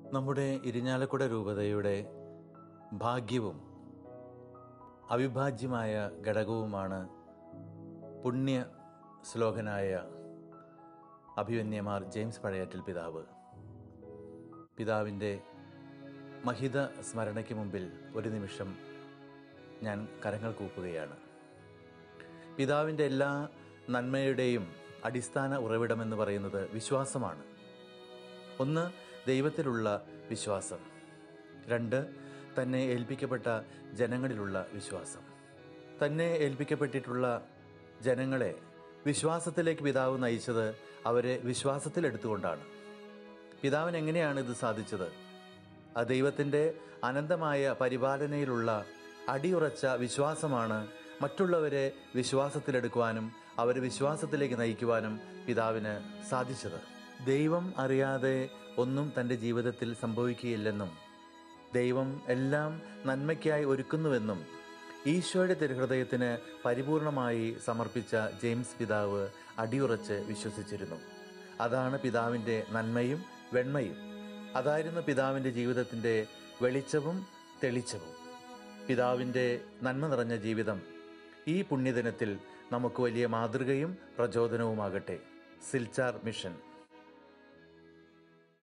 നമ്മുടെ ഇരിഞ്ഞാലക്കുട രൂപതയുടെ ഭാഗ്യവും അവിഭാജ്യമായ ഘടകവുമാണ് പുണ്യ ശ്ലോകനായ അഭിവന്യമാർ ജെയിംസ് പഴയാറ്റിൽ പിതാവ് പിതാവിൻ്റെ മഹിത സ്മരണയ്ക്ക് മുമ്പിൽ ഒരു നിമിഷം ഞാൻ കരങ്ങൾ കൂപ്പുകയാണ് പിതാവിൻ്റെ എല്ലാ നന്മയുടെയും അടിസ്ഥാന ഉറവിടമെന്ന് പറയുന്നത് വിശ്വാസമാണ് ഒന്ന് ദൈവത്തിലുള്ള വിശ്വാസം രണ്ട് തന്നെ ഏൽപ്പിക്കപ്പെട്ട ജനങ്ങളിലുള്ള വിശ്വാസം തന്നെ ഏൽപ്പിക്കപ്പെട്ടിട്ടുള്ള ജനങ്ങളെ വിശ്വാസത്തിലേക്ക് പിതാവ് നയിച്ചത് അവരെ വിശ്വാസത്തിലെടുത്തുകൊണ്ടാണ് പിതാവിന് എങ്ങനെയാണ് ഇത് സാധിച്ചത് ആ ദൈവത്തിൻ്റെ അനന്തമായ പരിപാലനയിലുള്ള അടിയുറച്ച വിശ്വാസമാണ് മറ്റുള്ളവരെ വിശ്വാസത്തിലെടുക്കുവാനും അവരെ വിശ്വാസത്തിലേക്ക് നയിക്കുവാനും പിതാവിന് സാധിച്ചത് ദൈവം അറിയാതെ ഒന്നും തൻ്റെ ജീവിതത്തിൽ സംഭവിക്കുകയില്ലെന്നും ദൈവം എല്ലാം നന്മയ്ക്കായി ഒരുക്കുന്നുവെന്നും ഈശോയുടെ തിരുഹൃദയത്തിന് പരിപൂർണമായി സമർപ്പിച്ച ജെയിംസ് പിതാവ് അടിയുറച്ച് വിശ്വസിച്ചിരുന്നു അതാണ് പിതാവിൻ്റെ നന്മയും വെണ്മയും അതായിരുന്നു പിതാവിൻ്റെ ജീവിതത്തിൻ്റെ വെളിച്ചവും തെളിച്ചവും പിതാവിൻ്റെ നന്മ നിറഞ്ഞ ജീവിതം ഈ പുണ്യദിനത്തിൽ നമുക്ക് വലിയ മാതൃകയും പ്രചോദനവുമാകട്ടെ സിൽച്ചാർ മിഷൻ